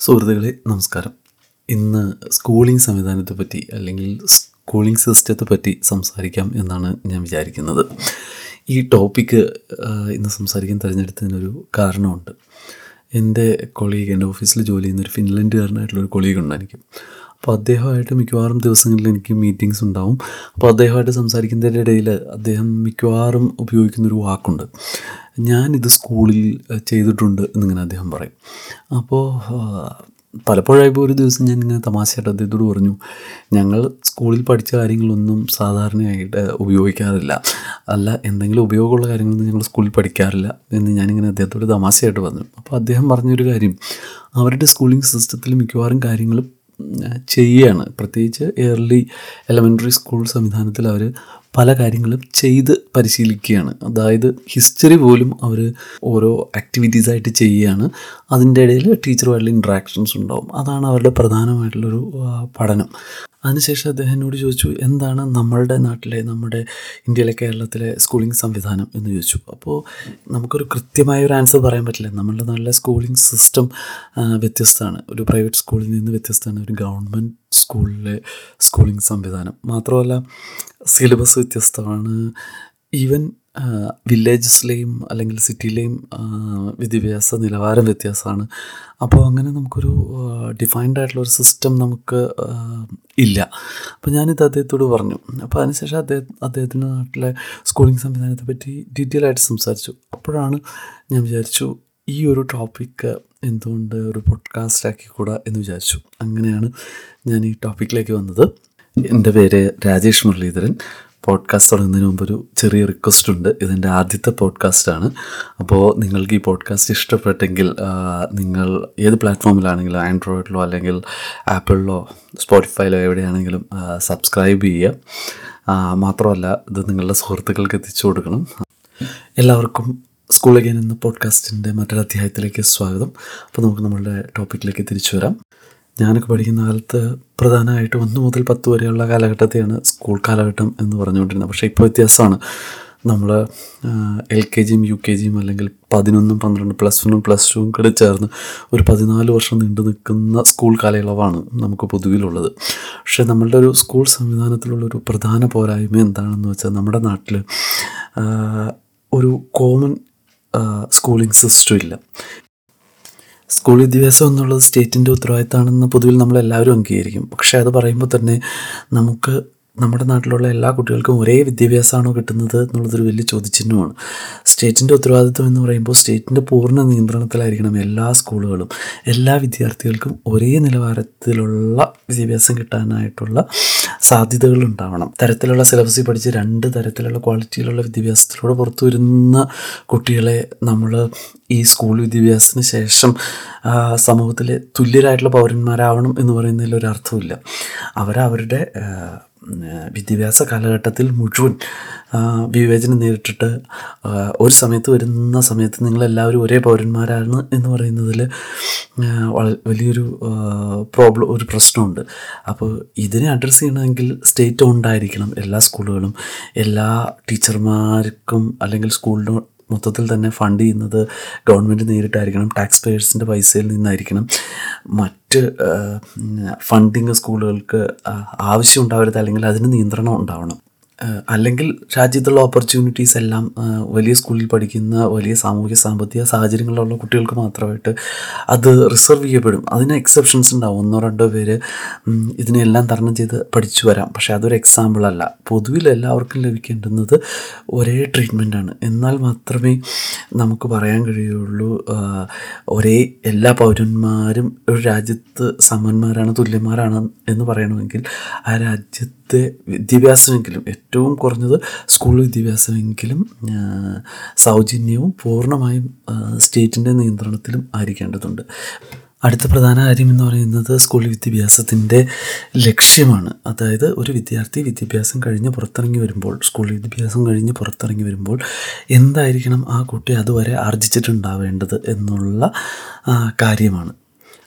സുഹൃത്തുക്കളെ നമസ്കാരം ഇന്ന് സ്കൂളിംഗ് സംവിധാനത്തെ പറ്റി അല്ലെങ്കിൽ സ്കൂളിംഗ് സിസ്റ്റത്തെ പറ്റി സംസാരിക്കാം എന്നാണ് ഞാൻ വിചാരിക്കുന്നത് ഈ ടോപ്പിക്ക് ഇന്ന് സംസാരിക്കാൻ തിരഞ്ഞെടുത്തതിനൊരു കാരണമുണ്ട് എൻ്റെ കൊളീഗ് എൻ്റെ ഓഫീസിൽ ജോലി ചെയ്യുന്ന ഒരു ഫിൻലൻഡുകാരനായിട്ടുള്ളൊരു കൊളീഗ് ഉണ്ട് എനിക്ക് അപ്പോൾ അദ്ദേഹമായിട്ട് മിക്കവാറും ദിവസങ്ങളിൽ എനിക്ക് മീറ്റിങ്സ് ഉണ്ടാവും അപ്പോൾ അദ്ദേഹമായിട്ട് സംസാരിക്കുന്നതിൻ്റെ ഇടയിൽ അദ്ദേഹം മിക്കവാറും ഉപയോഗിക്കുന്നൊരു വാക്കുണ്ട് ഞാനിത് സ്കൂളിൽ അഹ്, ചെയ്തിട്ടുണ്ട് എന്നിങ്ങനെ അദ്ദേഹം പറയും അപ്പോൾ പലപ്പോഴായപ്പോൾ ഒരു ദിവസം ഞാൻ ഇങ്ങനെ തമാശയായിട്ട് അദ്ദേഹത്തോട് പറഞ്ഞു ഞങ്ങൾ സ്കൂളിൽ പഠിച്ച കാര്യങ്ങളൊന്നും സാധാരണയായിട്ട് ഉപയോഗിക്കാറില്ല അല്ല എന്തെങ്കിലും ഉപയോഗമുള്ള കാര്യങ്ങളൊന്നും ഞങ്ങൾ സ്കൂളിൽ പഠിക്കാറില്ല എന്ന് ഞാനിങ്ങനെ അദ്ദേഹത്തോട് തമാശയായിട്ട് പറഞ്ഞു അപ്പോൾ അദ്ദേഹം പറഞ്ഞൊരു കാര്യം അവരുടെ സ്കൂളിംഗ് സിസ്റ്റത്തിൽ മിക്കവാറും കാര്യങ്ങൾ ചെയ്യുകയാണ് പ്രത്യേകിച്ച് ഏർലി എലമെൻ്ററി സ്കൂൾ സംവിധാനത്തിൽ അവർ പല കാര്യങ്ങളും ചെയ്ത് പരിശീലിക്കുകയാണ് അതായത് ഹിസ്റ്ററി പോലും അവർ ഓരോ ആക്ടിവിറ്റീസായിട്ട് ചെയ്യുകയാണ് അതിൻ്റെ ഇടയിൽ ടീച്ചറുമായിട്ടുള്ള ഇൻട്രാക്ഷൻസ് ഉണ്ടാവും അതാണ് അവരുടെ പ്രധാനമായിട്ടുള്ളൊരു ആ, പഠനം അതിനുശേഷം അദ്ദേഹം എന്നോട് ചോദിച്ചു എന്താണ് നമ്മളുടെ നാട്ടിലെ നമ്മുടെ ഇന്ത്യയിലെ കേരളത്തിലെ സ്കൂളിംഗ് സംവിധാനം എന്ന് ചോദിച്ചു അപ്പോൾ നമുക്കൊരു കൃത്യമായ ഒരു ആൻസർ പറയാൻ പറ്റില്ല നമ്മളുടെ നാട്ടിലെ സ്കൂളിംഗ് സിസ്റ്റം വ്യത്യസ്തമാണ് ഒരു പ്രൈവറ്റ് സ്കൂളിൽ നിന്ന് വ്യത്യസ്തമാണ് ഒരു ഗവൺമെൻറ് സ്കൂളിലെ സ്കൂളിംഗ് സംവിധാനം മാത്രമല്ല സിലബസ് വ്യത്യസ്തമാണ് ഈവൻ വില്ലേജസിലെയും അല്ലെങ്കിൽ സിറ്റിയിലെയും വിദ്യാഭ്യാസ നിലവാരം വ്യത്യാസമാണ് അപ്പോൾ അങ്ങനെ നമുക്കൊരു ഡിഫൈൻഡ് ആയിട്ടുള്ള ഒരു സിസ്റ്റം നമുക്ക് ആ, ഇല്ല അപ്പോൾ ഞാനിത് അദ്ദേഹത്തോട് പറഞ്ഞു അപ്പോൾ അതിനുശേഷം അദ്ദേഹം അദ്ദേഹത്തിൻ്റെ നാട്ടിലെ സ്കൂളിംഗ് സംവിധാനത്തെ പറ്റി ഡീറ്റെയിൽ ആയിട്ട് സംസാരിച്ചു അപ്പോഴാണ് ഞാൻ വിചാരിച്ചു ഈ ഒരു ടോപ്പിക്ക് എന്തുകൊണ്ട് ഒരു പോഡ്കാസ്റ്റ് ആക്കിക്കൂടാ എന്ന് വിചാരിച്ചു അങ്ങനെയാണ് ഞാൻ ഈ ടോപ്പിക്കിലേക്ക് വന്നത് എൻ്റെ പേര് രാജേഷ് മുരളീധരൻ പോഡ്കാസ്റ്റ് തുടങ്ങുന്നതിന് മുമ്പ് ഒരു ചെറിയ റിക്വസ്റ്റ് ഉണ്ട് ഇതെൻ്റെ ആദ്യത്തെ പോഡ്കാസ്റ്റാണ് അപ്പോൾ നിങ്ങൾക്ക് ഈ പോഡ്കാസ്റ്റ് ഇഷ്ടപ്പെട്ടെങ്കിൽ ആ, നിങ്ങൾ ഏത് പ്ലാറ്റ്ഫോമിലാണെങ്കിലും ആൻഡ്രോയിഡിലോ അല്ലെങ്കിൽ ആപ്പിളിലോ സ്പോട്ടിഫൈയിലോ എവിടെയാണെങ്കിലും സബ്സ്ക്രൈബ് ചെയ്യുക ആ, മാത്രമല്ല ഇത് നിങ്ങളുടെ സുഹൃത്തുക്കൾക്ക് എത്തിച്ചു കൊടുക്കണം എല്ലാവർക്കും സ്കൂൾ അഗൈൻ എന്ന പോഡ്കാസ്റ്റിൻ്റെ മറ്റൊരു അധ്യായത്തിലേക്ക് സ്വാഗതം അപ്പോൾ നമുക്ക് നമ്മളുടെ ടോപ്പിക്കിലേക്ക് തിരിച്ചു വരാം ഞാനൊക്കെ പഠിക്കുന്ന കാലത്ത് പ്രധാനമായിട്ടും ഒന്ന് മുതൽ പത്ത് വരെയുള്ള കാലഘട്ടത്തെയാണ് സ്കൂൾ കാലഘട്ടം എന്ന് പറഞ്ഞുകൊണ്ടിരുന്നത് പക്ഷേ ഇപ്പോൾ വ്യത്യാസമാണ് നമ്മൾ എൽ കെ ജിയും യു കെ ജിയും അല്ലെങ്കിൽ പതിനൊന്നും പന്ത്രണ്ട് പ്ലസ് വണ്ണും പ്ലസ് ടുവും കൂടെ ചേർന്ന് ഒരു പതിനാല് വർഷം നീണ്ടു നിൽക്കുന്ന സ്കൂൾ കാലയളവാണ് നമുക്ക് പൊതുവിലുള്ളത് പക്ഷേ നമ്മളുടെ ഒരു സ്കൂൾ സംവിധാനത്തിലുള്ളൊരു പ്രധാന പോരായ്മ എന്താണെന്ന് വെച്ചാൽ നമ്മുടെ നാട്ടിൽ ഒരു കോമൺ സ്കൂളിംഗ് സിസ്റ്റം ഇല്ല സ്കൂൾ വിദ്യാഭ്യാസം എന്നുള്ളത് സ്റ്റേറ്റിൻ്റെ ഉത്തരവാദിത്തമാണെന്ന് പൊതുവിൽ നമ്മളെല്ലാവരും അംഗീകരിക്കും പക്ഷേ അത് പറയുമ്പോൾ തന്നെ നമുക്ക് നമ്മുടെ നാട്ടിലുള്ള എല്ലാ കുട്ടികൾക്കും ഒരേ വിദ്യാഭ്യാസമാണോ കിട്ടുന്നത് എന്നുള്ളതൊരു വലിയ ചോദ്യചിഹ്നമാണ് സ്റ്റേറ്റിൻ്റെ ഉത്തരവാദിത്വം എന്ന് പറയുമ്പോൾ സ്റ്റേറ്റിൻ്റെ പൂർണ്ണ നിയന്ത്രണത്തിലായിരിക്കണം എല്ലാ സ്കൂളുകളും എല്ലാ വിദ്യാർത്ഥികൾക്കും ഒരേ നിലവാരത്തിലുള്ള വിദ്യാഭ്യാസം കിട്ടാനായിട്ടുള്ള സാധ്യതകൾ ഉണ്ടാവണം തരത്തിലുള്ള സിലബസിൽ പഠിച്ച് രണ്ട് തരത്തിലുള്ള ക്വാളിറ്റിയിലുള്ള വിദ്യാഭ്യാസത്തിലൂടെ പുറത്തു വരുന്ന കുട്ടികളെ നമ്മൾ ഈ സ്കൂൾ വിദ്യാഭ്യാസത്തിന് ശേഷം ആ, സമൂഹത്തിലെ തുല്യരായിട്ടുള്ള പൗരന്മാരാവണം എന്ന് പറയുന്നതിൽ ഒരു അർത്ഥമില്ല അവരവരുടെ ആ, ഉം, വിദ്യാഭ്യാസ കാലഘട്ടത്തിൽ മുഴുവൻ ആ, വിവേചനം നേരിട്ടിട്ട് ആ, ഒരു സമയത്ത് വരുന്ന സമയത്ത് നിങ്ങളെല്ലാവരും ഒരേ പൗരന്മാരാണ് എന്ന് പറയുന്നതിൽ വള- വലിയൊരു പ്രോബ്ലം ഒരു പ്രശ്നമുണ്ട് അപ്പോൾ ഇതിനെ അഡ്രസ്സ് ചെയ്യണമെങ്കിൽ സ്റ്റേറ്റ് ഉണ്ടായിരിക്കണം എല്ലാ സ്കൂളുകളും എല്ലാ ടീച്ചർമാർക്കും അല്ലെങ്കിൽ സ്കൂളിന് മൊത്തത്തിൽ തന്നെ ഫണ്ട് ചെയ്യുന്നത് ഗവൺമെൻറ് നേരിട്ടായിരിക്കണം ടാക്സ് പേയേഴ്സിൻ്റെ പൈസയിൽ നിന്നായിരിക്കണം മറ്റ് ഫണ്ടിങ് സ്കൂളുകൾക്ക് ആ, ആവശ്യം ഉണ്ടാവരുത് അല്ലെങ്കിൽ അതിന് നിയന്ത്രണം ഉണ്ടാവണം ആ, അല്ലെങ്കിൽ രാജ്യത്തുള്ള ഓപ്പർച്യൂണിറ്റീസ് എല്ലാം ആ, വലിയ സ്കൂളിൽ പഠിക്കുന്ന വലിയ സാമൂഹിക സാമ്പത്തിക സാഹചര്യങ്ങളുള്ള കുട്ടികൾക്ക് മാത്രമായിട്ട് അത് റിസർവ് ചെയ്യപ്പെടും അതിന് എക്സെപ്ഷൻസ് ഉണ്ടാവും ഒന്നോ രണ്ടോ പേര് ഉം, ഇതിനെല്ലാം തരണം ചെയ്ത് പഠിച്ചു വരാം പക്ഷേ അതൊരു എക്സാമ്പിൾ അല്ല പൊതുവിൽ എല്ലാവർക്കും ലഭിക്കേണ്ടുന്നത് ഒരേ ട്രീറ്റ്മെൻറ്റാണ് എന്നാൽ മാത്രമേ നമുക്ക് പറയാൻ കഴിയുള്ളൂ ആ, ഒരേ എല്ലാ പൗരന്മാരും ഒരു രാജ്യത്ത് സമന്മാരാണ് തുല്യന്മാരാണ് എന്ന് പറയണമെങ്കിൽ ആ രാജ്യത്തെ വിദ്യാഭ്യാസമെങ്കിലും ഏറ്റവും കുറഞ്ഞത് സ്കൂൾ വിദ്യാഭ്യാസമെങ്കിലും ആ, സൗജന്യവും പൂർണ്ണമായും സ്റ്റേറ്റിൻ്റെ നിയന്ത്രണത്തിലും ആയിരിക്കേണ്ടതുണ്ട് അടുത്ത പ്രധാന കാര്യം എന്ന് പറയുന്നത് സ്കൂൾ വിദ്യാഭ്യാസത്തിൻ്റെ ലക്ഷ്യമാണ് അതായത് ഒരു വിദ്യാർത്ഥി വിദ്യാഭ്യാസം കഴിഞ്ഞ് പുറത്തിറങ്ങി വരുമ്പോൾ സ്കൂൾ വിദ്യാഭ്യാസം കഴിഞ്ഞ് പുറത്തിറങ്ങി വരുമ്പോൾ എന്തായിരിക്കണം ആ കുട്ടി അതുവരെ ആർജിച്ചിട്ടുണ്ടാവേണ്ടത് എന്നുള്ള ആ, കാര്യമാണ്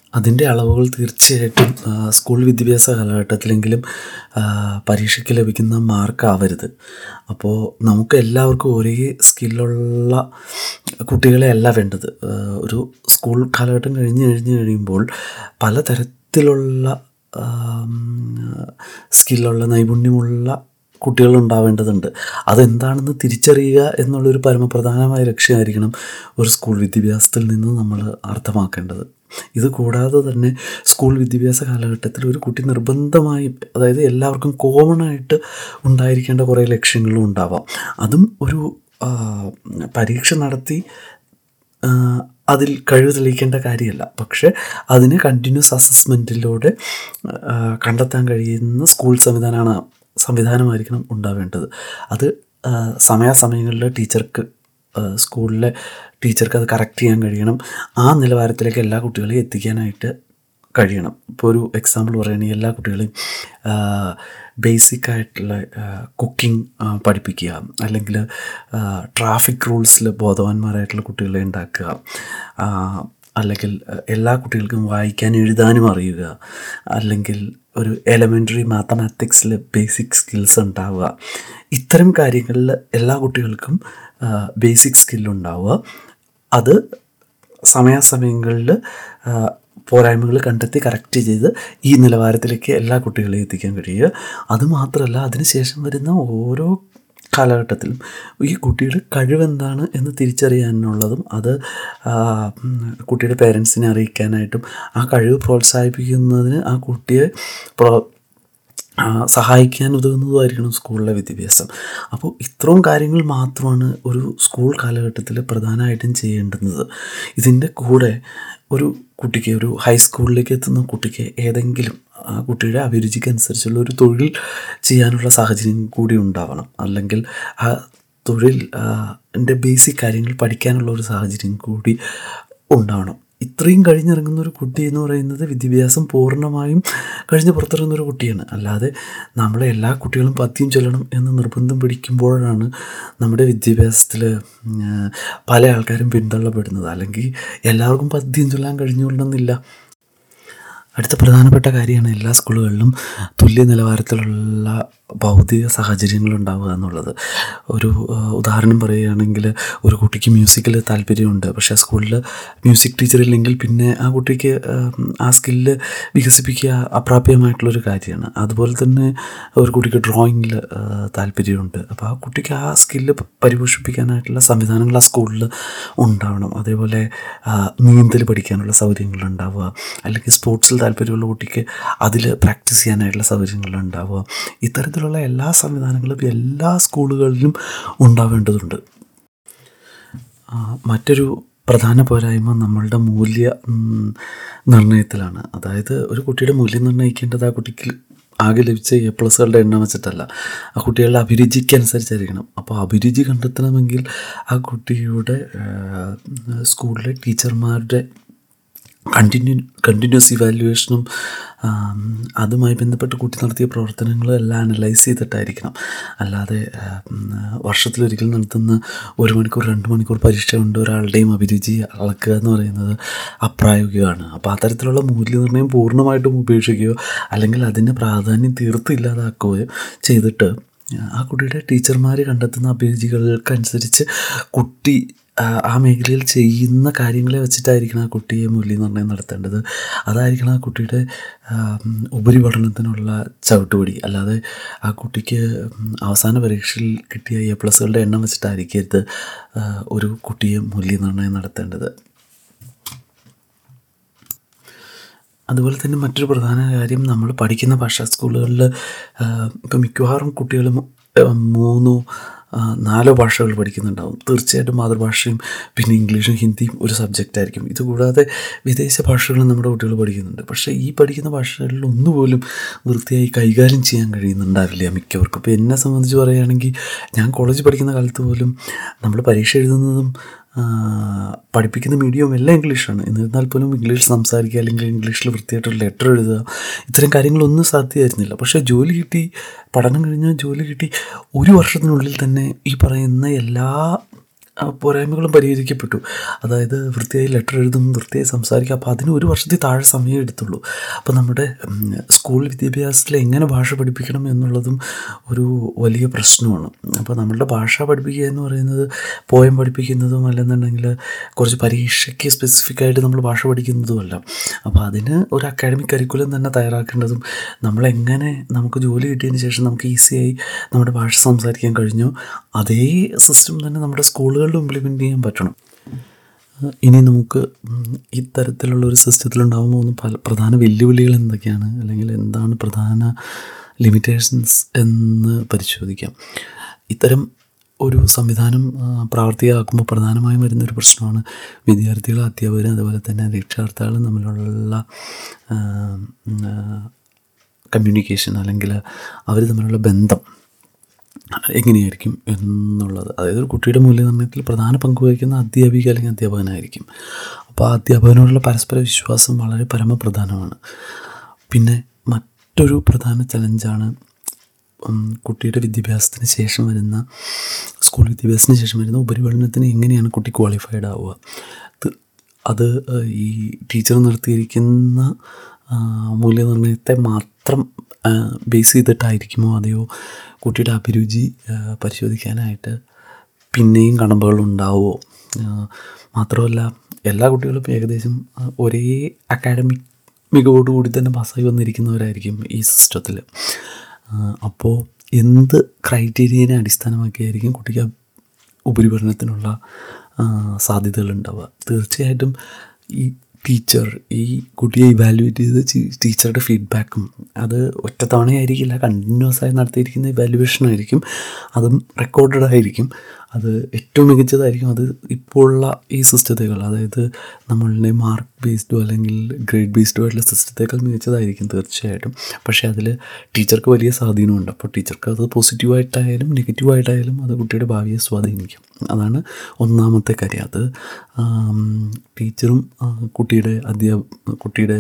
അതിൻ്റെ അളവുകൾ തീർച്ചയായിട്ടും ആ, സ്കൂൾ വിദ്യാഭ്യാസ കാലഘട്ടത്തിലെങ്കിലും ആ, പരീക്ഷയ്ക്ക് ലഭിക്കുന്ന മാർക്കാവരുത് അപ്പോൾ നമുക്ക് എല്ലാവർക്കും ഒരേ സ്കില്ലുള്ള കുട്ടികളെ അല്ല വേണ്ടത് ആ, ഒരു സ്കൂൾ കാലഘട്ടം കഴിഞ്ഞ് കഴിഞ്ഞ് കഴിയുമ്പോൾ പലതരത്തിലുള്ള ആം, സ്കില്ലുള്ള നൈപുണ്യമുള്ള കുട്ടികൾ ഉണ്ടാവേണ്ടതുണ്ട് അതെന്താണെന്ന് തിരിച്ചറിയുക എന്നുള്ളൊരു പരമപ്രധാനമായ ലക്ഷ്യമായിരിക്കണം ഒരു സ്കൂൾ വിദ്യാഭ്യാസത്തിൽ നിന്ന് നമ്മൾ അർത്ഥമാക്കേണ്ടത് ഇത് കൂടാതെ തന്നെ സ്കൂൾ വിദ്യാഭ്യാസ കാലഘട്ടത്തിൽ ഒരു കുട്ടി നിർബന്ധമായും അതായത് എല്ലാവർക്കും കോമൺ ആയിട്ട് ഉണ്ടായിരിക്കേണ്ട കുറേ ലക്ഷ്യങ്ങളും ഉണ്ടാവാം അതും ഒരു ആ, പരീക്ഷ നടത്തി ആ, അതിൽ കഴിവ് തെളിയിക്കേണ്ട കാര്യമല്ല പക്ഷേ അതിന് കണ്ടിന്യൂസ് അസസ്മെൻറ്റിലൂടെ കണ്ടെത്താൻ കഴിയുന്ന സ്കൂൾ സംവിധാനമാണ് സംവിധാനമായിരിക്കണം ഉണ്ടാവേണ്ടത് അത് ആ, സമയാസമയങ്ങളിൽ ടീച്ചർക്ക് ആ, സ്കൂളിലെ ടീച്ചർക്ക് അത് കറക്റ്റ് ചെയ്യാൻ കഴിയണം ആ നിലവാരത്തിലേക്ക് എല്ലാ കുട്ടികളെയും എത്തിക്കാനായിട്ട് കഴിയണം ഇപ്പോൾ ഒരു എക്സാമ്പിൾ പറയുകയാണെങ്കിൽ എല്ലാ കുട്ടികളെയും ബേസിക് ആയിട്ടുള്ള കുക്കിംഗ് പഠിപ്പിക്കുക അല്ലെങ്കിൽ ട്രാഫിക് റൂൾസിൽ ബോധവാന്മാരായിട്ടുള്ള കുട്ടികളെ ഉണ്ടാക്കുക ആ, അല്ലെങ്കിൽ അഹ്, എല്ലാ കുട്ടികൾക്കും വായിക്കാൻ എഴുതാനും അറിയുക അല്ലെങ്കിൽ ഒരു എലമെൻ്ററി മാത്തമാറ്റിക്സിൽ ബേസിക് സ്കിൽസ് ഉണ്ടാവുക ഇത്തരം കാര്യങ്ങളിൽ എല്ലാ കുട്ടികൾക്കും ബേസിക് സ്കില്ലുണ്ടാവുക അത് സമയാസമയങ്ങളിൽ പോരായ്മകൾ കണ്ടെത്തി കറക്റ്റ് ചെയ്ത് ഈ നിലവാരത്തിലേക്ക് എല്ലാ കുട്ടികളെയും എത്തിക്കാൻ കഴിയുക അതുമാത്രമല്ല അതിനുശേഷം വരുന്ന ഓരോ കാലഘട്ടത്തിലും ഈ കുട്ടിയുടെ കഴിവെന്താണ് എന്ന് തിരിച്ചറിയാനുള്ളതും അത് ആ, ഉം, കുട്ടിയുടെ പേരൻസിനെ അറിയിക്കാനായിട്ടും ആ കഴിവ് പ്രോത്സാഹിപ്പിക്കുന്നതിന് ആ കുട്ടിയെ പ്രോ ആ, സഹായിക്കാൻ ഉതകുന്നതുമായിരിക്കണം സ്കൂളിലെ വിദ്യാഭ്യാസം അപ്പോൾ ഇത്രയും കാര്യങ്ങൾ മാത്രമാണ് ഒരു സ്കൂൾ കാലഘട്ടത്തിൽ പ്രധാനമായിട്ടും ചെയ്യേണ്ടുന്നത് ഇതിൻ്റെ കൂടെ ഒരു കുട്ടിക്ക് ഒരു ഹൈസ്കൂളിലേക്ക് എത്തുന്ന കുട്ടിക്ക് ഏതെങ്കിലും ആ കുട്ടിയുടെ അഭിരുചിക്കനുസരിച്ചുള്ള ഒരു തൊഴിൽ ചെയ്യാനുള്ള സാഹചര്യം കൂടി ഉണ്ടാവണം അല്ലെങ്കിൽ ആ തൊഴിൽ ആ, ൻ്റെ ബേസിക് കാര്യങ്ങൾ പഠിക്കാനുള്ള ഒരു സാഹചര്യം കൂടി ഉണ്ടാവണം ഇത്രയും കഴിഞ്ഞിറങ്ങുന്ന ഒരു കുട്ടി എന്ന് പറയുന്നത് വിദ്യാഭ്യാസം പൂർണ്ണമായും കഴിഞ്ഞ് പുറത്തിറങ്ങുന്ന ഒരു കുട്ടിയാണ് അല്ലാതെ നമ്മളെ എല്ലാ കുട്ടികളും പദ്യം ചൊല്ലണം എന്ന് നിർബന്ധം പിടിക്കുമ്പോഴാണ് നമ്മുടെ വിദ്യാഭ്യാസത്തിൽ പല ആൾക്കാരും പിന്തള്ളപ്പെടുന്നത് അല്ലെങ്കിൽ എല്ലാവർക്കും പദ്യം ചൊല്ലാൻ കഴിഞ്ഞുകൊള്ളണമെന്നില്ല അടുത്ത പ്രധാനപ്പെട്ട കാര്യമാണ് എല്ലാ സ്കൂളുകളിലും തുല്യ നിലവാരത്തിലുള്ള ഭൗതിക സാഹചര്യങ്ങൾ ഉണ്ടാവുക എന്നുള്ളത് ഒരു ആ, ഉദാഹരണം പറയുകയാണെങ്കിൽ ഒരു കുട്ടിക്ക് മ്യൂസിക്കിൽ താല്പര്യമുണ്ട് പക്ഷേ സ്കൂളിൽ മ്യൂസിക് ടീച്ചർ ഇല്ലെങ്കിൽ പിന്നെ ആ കുട്ടിക്ക് ആ, ആ സ്കില്ല് വികസിപ്പിക്കുക അപ്രാപ്യമായിട്ടുള്ളൊരു കാര്യമാണ് അതുപോലെ തന്നെ ഒരു കുട്ടിക്ക് ഡ്രോയിങ്ങിൽ താല്പര്യമുണ്ട് അപ്പോൾ ആ കുട്ടിക്ക് ആ സ്കില്ല് പരിപോഷിപ്പിക്കാനായിട്ടുള്ള സംവിധാനങ്ങൾ ആ സ്കൂളിൽ ഉണ്ടാവണം അതേപോലെ ആ, നീന്തൽ പഠിക്കാനുള്ള സൗകര്യങ്ങൾ ഉണ്ടാവുക അല്ലെങ്കിൽ സ്പോർട്സിൽ താല്പര്യമുള്ള കുട്ടിക്ക് അതിൽ പ്രാക്ടീസ് ചെയ്യാനായിട്ടുള്ള സൗകര്യങ്ങൾ ഉണ്ടാവുക ഇത്തരത്തിലുള്ള എല്ലാ സംവിധാനങ്ങളും എല്ലാ സ്കൂളുകളിലും ഉണ്ടാവേണ്ടതുണ്ട് ആ, മറ്റൊരു പ്രധാന പോരായ്മ നമ്മളുടെ മൂല്യ ഉം, നിർണ്ണയത്തിലാണ് അതായത് ഒരു കുട്ടിയുടെ മൂല്യം നിർണ്ണയിക്കേണ്ടത് ആ കുട്ടിക്ക് ആകെ ലഭിച്ച എ പ്ലസുകളുടെ എണ്ണം വെച്ചിട്ടല്ല ആ കുട്ടികളുടെ അഭിരുചിക്കനുസരിച്ചായിരിക്കണം അപ്പോൾ അഭിരുചി കണ്ടെത്തണമെങ്കിൽ ആ കുട്ടിയുടെ ആ, സ്കൂളിലെ ടീച്ചർമാരുടെ കണ്ടിന്യൂ കണ്ടിന്യൂസ് ഇവാലുവേഷനും ആം, അതുമായി ബന്ധപ്പെട്ട് കുട്ടി നടത്തിയ പ്രവർത്തനങ്ങളും എല്ലാം അനലൈസ് ചെയ്തിട്ടായിരിക്കണം അല്ലാതെ ആം, വർഷത്തിലൊരിക്കൽ നടത്തുന്ന ഒരു മണിക്കൂർ രണ്ട് മണിക്കൂർ പരീക്ഷ കൊണ്ട് ഒരാളുടെയും അഭിരുചി അളക്കുക എന്ന് പറയുന്നത് അപ്രായോഗികമാണ് അപ്പോൾ അത്തരത്തിലുള്ള മൂല്യനിർണ്ണയം പൂർണ്ണമായിട്ടും ഉപേക്ഷിക്കുകയോ അല്ലെങ്കിൽ അതിന് പ്രാധാന്യം തീർത്തും ഇല്ലാതാക്കുകയോ ചെയ്തിട്ട് ആ കുട്ടിയുടെ ടീച്ചർമാർ കണ്ടെത്തുന്ന അഭിരുചികൾക്കനുസരിച്ച് കുട്ടി ആ, ആ മേഖലയിൽ ചെയ്യുന്ന കാര്യങ്ങളെ വെച്ചിട്ടായിരിക്കണം ആ കുട്ടിയെ മൂല്യനിർണ്ണയം നടത്തേണ്ടത് അതായിരിക്കണം ആ കുട്ടിയുടെ ആ, ഉം, ഉപരിപഠനത്തിനുള്ള ചവിട്ടുപടി അല്ലാതെ ആ കുട്ടിക്ക് ഉം, അവസാന പരീക്ഷയിൽ കിട്ടിയ എ പ്ലസുകളുടെ എണ്ണം വെച്ചിട്ടായിരിക്കരുത് ആ, ഒരു കുട്ടിയെ മൂല്യനിർണ്ണയം നടത്തേണ്ടത് അതുപോലെ തന്നെ മറ്റൊരു പ്രധാന കാര്യം നമ്മൾ പഠിക്കുന്ന ഭാഷാ സ്കൂളുകളിൽ ഇപ്പോൾ മിക്കവാറും കുട്ടികളും ആ, മൂന്നോ ആ, നാലോ ഭാഷകൾ പഠിക്കുന്നുണ്ടാവും തീർച്ചയായിട്ടും മാതൃഭാഷയും പിന്നെ ഇംഗ്ലീഷും ഹിന്ദിയും ഒരു സബ്ജക്റ്റ് ആയിരിക്കും ഇതുകൂടാതെ വിദേശ ഭാഷകളും നമ്മുടെ കുട്ടികൾ പഠിക്കുന്നുണ്ട് പക്ഷേ ഈ പഠിക്കുന്ന ഭാഷകളിൽ ഒന്നുപോലും വൃത്തിയായി കൈകാര്യം ചെയ്യാൻ കഴിയുന്നുണ്ടാവില്ല മിക്കവർക്കും ഇപ്പോൾ എന്നെ സംബന്ധിച്ച് പറയുകയാണെങ്കിൽ ഞാൻ കോളേജ് പഠിക്കുന്ന കാലത്ത് പോലും നമ്മൾ പരീക്ഷ എഴുതുന്നതും ആ, പഠിപ്പിക്കുന്ന മീഡിയവും എല്ലാം ഇംഗ്ലീഷാണ് എന്നിരുന്നാൽ പോലും ഇംഗ്ലീഷ് സംസാരിക്കുക അല്ലെങ്കിൽ ഇംഗ്ലീഷിൽ വൃത്തിയായിട്ടൊരു ലെറ്റർ എഴുതുക ഇത്തരം കാര്യങ്ങളൊന്നും സാധ്യമായിരുന്നില്ല പക്ഷേ ജോലി കിട്ടി പഠനം കഴിഞ്ഞ് ജോലി കിട്ടി ഒരു വർഷത്തിനുള്ളിൽ തന്നെ ഈ പറയുന്ന എല്ലാ ആ, പോരായ്മകളും പരിഹരിക്കപ്പെട്ടു അതായത് വൃത്തിയായി ലെറ്റർ എഴുതും വൃത്തിയായി സംസാരിക്കുക അപ്പോൾ അതിന് ഒരു വർഷത്തിൽ താഴെ സമയം എടുത്തുള്ളൂ അപ്പോൾ നമ്മുടെ ഉം, സ്കൂൾ വിദ്യാഭ്യാസത്തിൽ എങ്ങനെ ഭാഷ പഠിപ്പിക്കണം എന്നുള്ളതും ഒരു വലിയ പ്രശ്നമാണ് അപ്പോൾ നമ്മളുടെ ഭാഷ പഠിപ്പിക്കുക എന്ന് പറയുന്നത് പോയം പഠിപ്പിക്കുന്നതും അല്ലെന്നുണ്ടെങ്കിൽ കുറച്ച് പരീക്ഷയ്ക്ക് സ്പെസിഫിക് ആയിട്ട് നമ്മൾ ഭാഷ പഠിക്കുന്നതുമല്ല അപ്പോൾ അതിന് ഒരു അക്കാഡമിക് കരിക്കുലം തന്നെ തയ്യാറാക്കേണ്ടതും നമ്മളെങ്ങനെ നമുക്ക് ജോലി കിട്ടിയതിന് ശേഷം നമുക്ക് ഈസിയായി നമ്മുടെ ഭാഷ സംസാരിക്കാൻ കഴിഞ്ഞോ അതേ സിസ്റ്റം തന്നെ നമ്മുടെ സ്കൂളുകളിലും ഇംപ്ലിമെൻറ്റ് ചെയ്യാൻ പറ്റണം ഏഹ് ഇനി നമുക്ക് ഉം, ഇത്തരത്തിലുള്ള ഒരു സിസ്റ്റത്തിലുണ്ടാകുമ്പോൾ ഒന്ന് പല പ്രധാന വെല്ലുവിളികൾ എന്തൊക്കെയാണ് അല്ലെങ്കിൽ എന്താണ് പ്രധാന ലിമിറ്റേഷൻസ് എന്ന് പരിശോധിക്കാം ഇത്തരം ഒരു സംവിധാനം ആ, പ്രാവർത്തികമാക്കുമ്പോൾ പ്രധാനമായും വരുന്നൊരു പ്രശ്നമാണ് വിദ്യാർത്ഥികളും അധ്യാപകരും അതുപോലെ തന്നെ രക്ഷകർത്താക്കളും തമ്മിലുള്ള കമ്മ്യൂണിക്കേഷൻ അല്ലെങ്കിൽ അവർ തമ്മിലുള്ള ബന്ധം എങ്ങനെയായിരിക്കും എന്നുള്ളത് അതായത് ഒരു കുട്ടിയുടെ മൂല്യനിർണ്ണയത്തിൽ പ്രധാന പങ്ക് വഹിക്കുന്ന അധ്യാപിക അല്ലെങ്കിൽ അധ്യാപകനായിരിക്കും അപ്പോൾ ആ അധ്യാപകനോടുള്ള പരസ്പര വിശ്വാസം വളരെ പരമപ്രധാനമാണ് പിന്നെ മറ്റൊരു പ്രധാന ചലഞ്ചാണ് ഉം, കുട്ടിയുടെ വിദ്യാഭ്യാസത്തിന് ശേഷം വരുന്ന സ്കൂൾ വിദ്യാഭ്യാസത്തിന് ശേഷം വരുന്ന ഉപരിപഠനത്തിന് എങ്ങനെയാണ് കുട്ടി ക്വാളിഫൈഡ് ആവുക ഇത് അത് ഏഹ്, ഈ ടീച്ചർ നിർത്തിയിരിക്കുന്ന ആ, മൂല്യനിർണ്ണയത്തെ മാത്രം ബേസ് ചെയ്തിട്ടായിരിക്കുമോ അതെയോ കുട്ടിയുടെ അഭിരുചി ആ, പരിശോധിക്കാനായിട്ട് പിന്നെയും കടമ്പകൾ ഉണ്ടാവുമോ മാത്രമല്ല എല്ലാ കുട്ടികളും ഇപ്പം ഏകദേശം ആ, ഒരേ അക്കാഡമിക് മികവോടുകൂടി തന്നെ പാസ്സായി വന്നിരിക്കുന്നവരായിരിക്കും ഈ സിസ്റ്റത്തിൽ അപ്പോൾ എന്ത് ക്രൈറ്റീരിയനെ അടിസ്ഥാനമാക്കിയായിരിക്കും കുട്ടിക്ക് ഉപരിപഠനത്തിനുള്ള ആ, സാധ്യതകളുണ്ടാവുക തീർച്ചയായിട്ടും ഈ ടീച്ചർ ഈ കുട്ടിയെ ഇവാലുവേറ്റ് ചെയ്ത് ചി- ടീച്ചറുടെ ഫീഡ്ബാക്കും അത് ഒറ്റ തവണയായിരിക്കില്ല കണ്ടിന്യൂസ് ആയി നടത്തിയിരിക്കുന്ന ഇവാലുവേഷൻ ആയിരിക്കും അതും റെക്കോർഡഡ് ആയിരിക്കും അത് ഏറ്റവും മികച്ചതായിരിക്കും അത് ഇപ്പോൾ ഉള്ള ഈ സിസ്റ്റത്തേക്കാൾ അതായത് നമ്മളുടെ മാർക്ക് ബേസ്ഡോ അല്ലെങ്കിൽ ഗ്രേഡ് ബേസ്ഡോ ആയിട്ടുള്ള സിസ്റ്റത്തേക്കാൾ മികച്ചതായിരിക്കും തീർച്ചയായിട്ടും പക്ഷേ അതിൽ ടീച്ചർക്ക് വലിയ സ്വാധീനമുണ്ട് അപ്പോൾ ടീച്ചർക്ക് അത് പോസിറ്റീവായിട്ടായാലും നെഗറ്റീവായിട്ടായാലും അത് കുട്ടിയുടെ ഭാവിയെ സ്വാധീനിക്കും അതാണ് ഒന്നാമത്തെ കാര്യം അത് ആം, ടീച്ചറും ആ, കുട്ടിയുടെ അധ്യാപ കുട്ടിയുടെ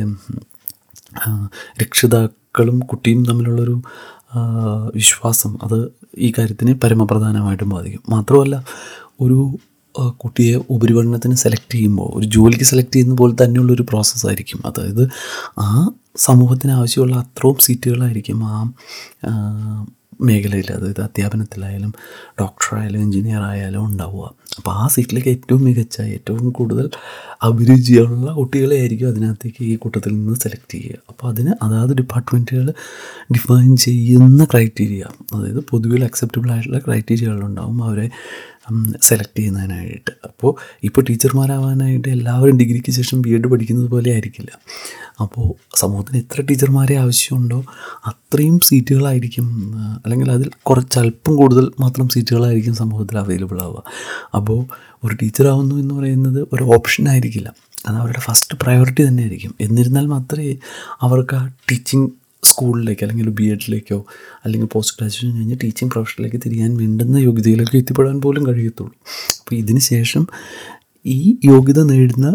ആ, രക്ഷിതാക്കളും കുട്ടിയും തമ്മിലുള്ളൊരു ആ, വിശ്വാസം അത് ഈ കാര്യത്തിന് പരമപ്രധാനമായിട്ടും ബാധിക്കും മാത്രമല്ല ഒരു ആ, കുട്ടിയെ ഉപരിപഠനത്തിന് സെലക്ട് ചെയ്യുമ്പോൾ ഒരു ജോലിക്ക് സെലക്ട് ചെയ്യുന്ന പോലെ തന്നെയുള്ളൊരു പ്രോസസ്സായിരിക്കും അതായത് ആ സമൂഹത്തിന് ആവശ്യമുള്ള അത്രയും സീറ്റുകളായിരിക്കും ആ ആ, മേഖലയിൽ അതായത് അധ്യാപനത്തിലായാലും ഡോക്ടറായാലും എഞ്ചിനീയർ ആയാലും ഉണ്ടാവുക അപ്പോൾ ആ സീറ്റിലേക്ക് ഏറ്റവും മികച്ച ഏറ്റവും കൂടുതൽ അഭിരുചിയുള്ള കുട്ടികളെ ആയിരിക്കും അതിനകത്തേക്ക് ഈ കൂട്ടത്തിൽ നിന്ന് സെലക്ട് ചെയ്യുക അപ്പോൾ അതിന് അതാത് ഡിപ്പാർട്ട്മെൻറ്റുകൾ ഡിഫൈൻ ചെയ്യുന്ന ക്രൈറ്റീരിയ അതായത് പൊതുവിൽ അക്സെപ്റ്റബിൾ ആയിട്ടുള്ള ക്രൈറ്റീരിയകളുണ്ടാവും അവരെ സെലക്ട് ചെയ്യുന്നതിനായിട്ട് അപ്പോൾ ഇപ്പോൾ ടീച്ചർമാരാവാനായിട്ട് എല്ലാവരും ഡിഗ്രിക്ക് ശേഷം ബി എഡ് പഠിക്കുന്നത് പോലെ ആയിരിക്കില്ല അപ്പോൾ സമൂഹത്തിന് എത്ര ടീച്ചർമാരെ ആവശ്യമുണ്ടോ അത്രയും സീറ്റുകളായിരിക്കും ആ, അല്ലെങ്കിൽ അതിൽ കുറച്ച് അല്പം കൂടുതൽ മാത്രം സീറ്റുകളായിരിക്കും സമൂഹത്തിൽ അവൈലബിൾ ആവുക അപ്പോൾ ഒരു ടീച്ചറാവുന്നു എന്ന് പറയുന്നത് ഒരു ഓപ്ഷൻ ആയിരിക്കില്ല അത് അവരുടെ ഫസ്റ്റ് പ്രയോറിറ്റി തന്നെ ആയിരിക്കും എന്നിരുന്നാൽ മാത്രമേ അവർക്ക് ആ ടീച്ചിങ് സ്കൂളിലേക്ക് അല്ലെങ്കിൽ ബി എഡിലേക്കോ അല്ലെങ്കിൽ പോസ്റ്റ് ഗ്രാജുവേഷൻ കഴിഞ്ഞ് ടീച്ചിങ് പ്രൊഫഷനിലേക്ക് തിരിയാൻ വേണ്ടുന്ന യോഗ്യതയിലേക്ക് എത്തിപ്പെടാൻ പോലും കഴിയത്തുള്ളൂ അപ്പോൾ ഇതിന് ശേഷം ഈ യോഗ്യത നേടുന്ന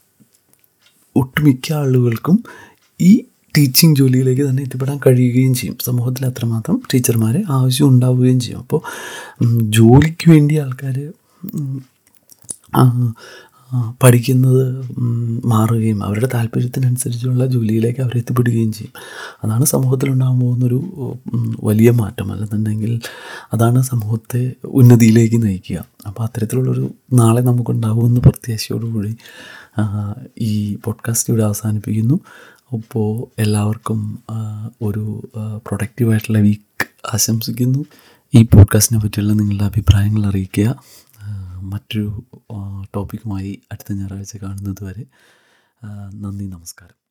ഒട്ടുമിക്ക ആളുകൾക്കും ഈ ടീച്ചിങ് ജോലിയിലേക്ക് തന്നെ എത്തിപ്പെടാൻ കഴിയുകയും ചെയ്യും സമൂഹത്തിൽ അത്രമാത്രം ടീച്ചർമാരെ ആവശ്യം ഉണ്ടാവുകയും ചെയ്യും അപ്പോൾ ഉം, ജോലിക്ക് വേണ്ടി ആൾക്കാർ ആ, ആ, പഠിക്കുന്നത് ഉം, മാറുകയും അവരുടെ താല്പര്യത്തിനനുസരിച്ചുള്ള ജോലിയിലേക്ക് അവർ എത്തിപ്പെടുകയും ചെയ്യും അതാണ് സമൂഹത്തിലുണ്ടാകാൻ പോകുന്നൊരു ഉം, വലിയ മാറ്റം അല്ലെന്നുണ്ടെങ്കിൽ അതാണ് സമൂഹത്തെ ഉന്നതിയിലേക്ക് നയിക്കുക അപ്പോൾ അത്തരത്തിലുള്ളൊരു നാളെ നമുക്കുണ്ടാകുമെന്ന് പ്രത്യാശയോടുകൂടി ആ, ഈ പോഡ്കാസ്റ്റ് ഇവിടെ അവസാനിപ്പിക്കുന്നു അപ്പോൾ എല്ലാവർക്കും ആ, ഒരു പ്രൊഡക്റ്റീവായിട്ടുള്ള വീക്ക് ആശംസിക്കുന്നു ഈ പോഡ്കാസ്റ്റിനെ പറ്റിയുള്ള നിങ്ങളുടെ അഭിപ്രായങ്ങൾ അറിയിക്കുക ആ, മറ്റൊരു ആ, ടോപ്പിക്കുമായി അടുത്ത ഞായറാഴ്ച കാണുന്നത് വരെ ആ, നന്ദി നമസ്കാരം